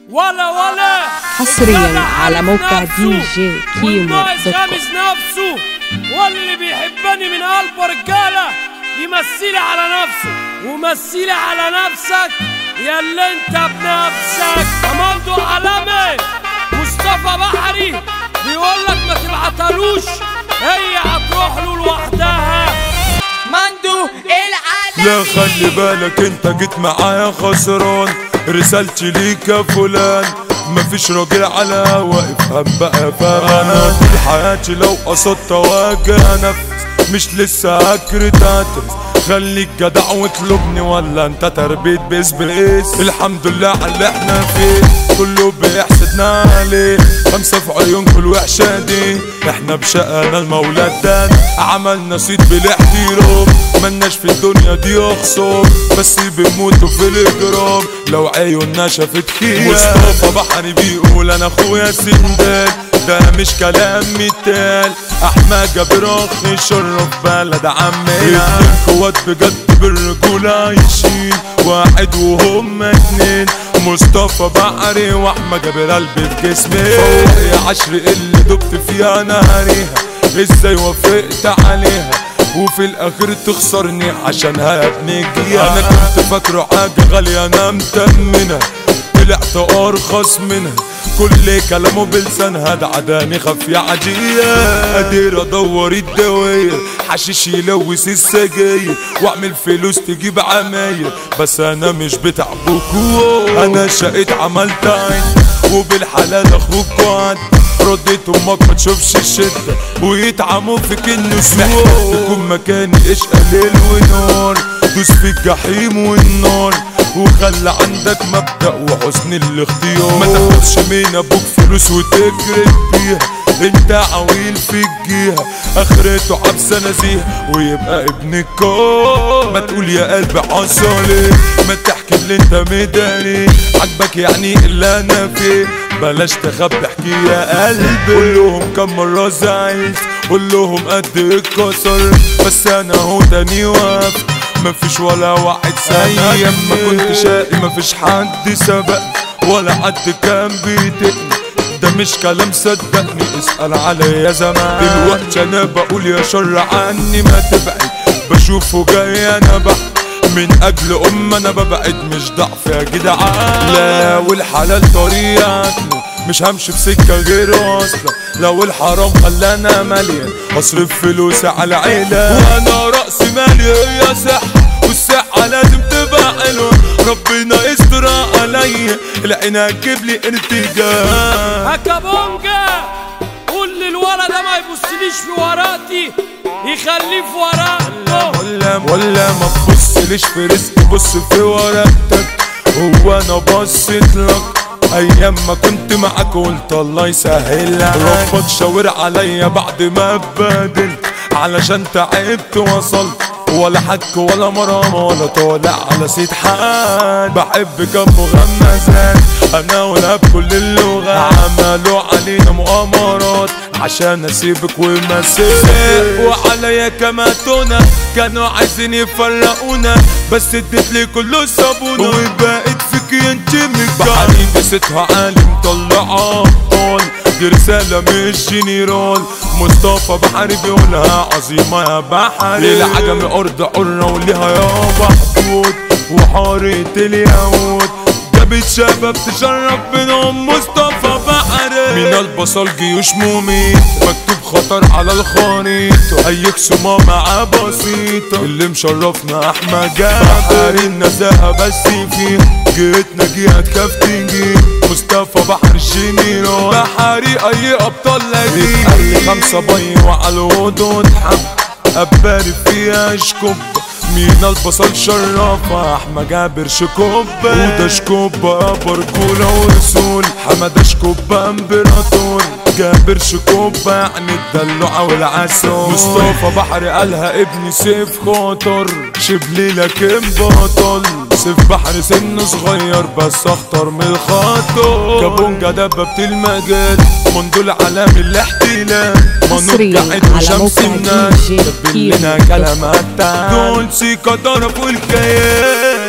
ولا ولا حصرياً الجدع على عارف موقع نفسه دي جي كيمو والناقص دوت كوم. غامز نفسه واللي بيحبني من قلبه رجاله يمثلي على نفسه ومثلي على نفسك يا اللي انت بنفسك كماندو عالمي مصطفى بحري بيقول لك ما تبعتلوش هي هتروح له لوحدها مندو العالم لا خلي بالك انت جيت معايا خسران رسالتي ليك يا فلان مفيش راجل على واقف هم بقى فاهم انا طول حياتي لو قصدت اواجه نفس مش لسه هكرت هترس خليك جدع واطلبني ولا انت تربيت بيس بيس الحمد لله على اللي احنا فيه كله بيحسدنا عليه خمسة في عيون كل وحشة دي احنا بشقنا المولى ادانا عملنا صيت بالاحترام ملناش في الدنيا دي اخصام بس بنموتوا في الاجرام لو عيوننا شافت خير مصطفى بحري بيقول انا اخويا سندال ده مش كلام متال احمد جابر اخي شرف بلد عمنا اتنين قوات بجد بالرجولة عايشين واحد وهم اتنين مصطفى بحري واحمد جابر قلبي في جسمي فوق يا عشر اللي دبت فيها انا هريها ازاي وافقت عليها وفي الاخر تخسرني عشانها يا ابني جيها انا كنت فاكره حاجه غاليه انا متمنها طلعت ارخص منها كل كلامه بلسانها ده عداني خفية عادية قادر ادور الدواير حشيش يلوث السجاير واعمل فلوس تجيب عماير بس انا مش بتاع بكور انا شقيت عملت عين وبالحلال اخوك وعد رديت امك ما تشوفش الشدة ويتعموا فيك النسوان تكون مكاني ايش قليل ونار دوس في الجحيم والنار وخلى عندك مبدأ وحسن الاختيار ما تاخدش من ابوك فلوس وتكرد بيها انت عويل في الجهة اخرته حبسة نزيهة ويبقى ابن الكار ما تقول يا قلبي حصلي ما تحكي اللي انت مداري عجبك يعني اللي انا فيه بلاش تخبي احكي يا قلبي قول لهم كم مرة زعلت قول لهم قد اتكسر بس انا هو تاني واقف مفيش ولا واحد زي ما كنت شقي مفيش حد سبق ولا حد كان بيدقني ده مش كلام صدقني اسأل عليا زمان دلوقتي انا بقول يا شر عني ما تبعد بشوفه جاي انا بحد من اجل ام انا ببعد مش ضعف يا جدعان لا والحلال طريقتنا مش همشي في سكة غير اصلا لو الحرام خلانا مليان اصرف فلوسي على عيلة وانا رأس مالي هي صحة والصحة لازم تبقى حلوة ربنا يستر عليا العين هتجيب لي ارتجال هكابونجا قول للولد ده ما يبصليش في ورقتي يخليه في ورقته ولا ولا ما تبصليش في رزق بص في ورقتك هو انا بصيت لك ايام ما كنت معاك قلت الله يسهل ربك شاور عليا بعد ما اتبادلت علشان تعبت وصلت ولا حك ولا مرام ولا طالع على سيد حد بحب كم مغمزات انا ولا بكل اللغات عملوا علينا مؤامرات عشان اسيبك ومسيك وعليا كماتونا كانوا عايزين يفرقونا بس اديت لي كله صابونه وبقيت فيك انت متجعل قصتها عالي مطلعة ابطال دي رسالة مش جنرال مصطفى بحري بيقولها عظيمة يا بحري للعجم أرض حرة وليها يابا حدود وحارة اليهود جابت شباب تشرف منهم مصطفى بحري من البصل جيوش مميت مكتوب خطر على الخريطة أي خصومة مع بسيطة اللي مشرفنا أحمد جابر النزاهة بس فيه جيتنا جهة كاف تيجي مصطفى بحر الجنيران بحري أي أبطال لاجين أي خمسة بي وعلى الودود حب أباري فيها شكوب مين البصل شرافة احمد جابر شكوبة وده شكوبة برجولة ورسول حمد شكوبة امبراطور جابر شكوبة يعني الدلوعة والعسول مصطفى بحري قالها ابني سيف خطر شبلي لكن بطل سيف بحري سن صغير بس اخطر من الخطر كابونجا دببت المجال منذ العالم الاحتلال حصرياً قاعد على وشمس موقع الناس DJ دبل لنا كيمو. كلمات دول سيكا ضربوا الكيان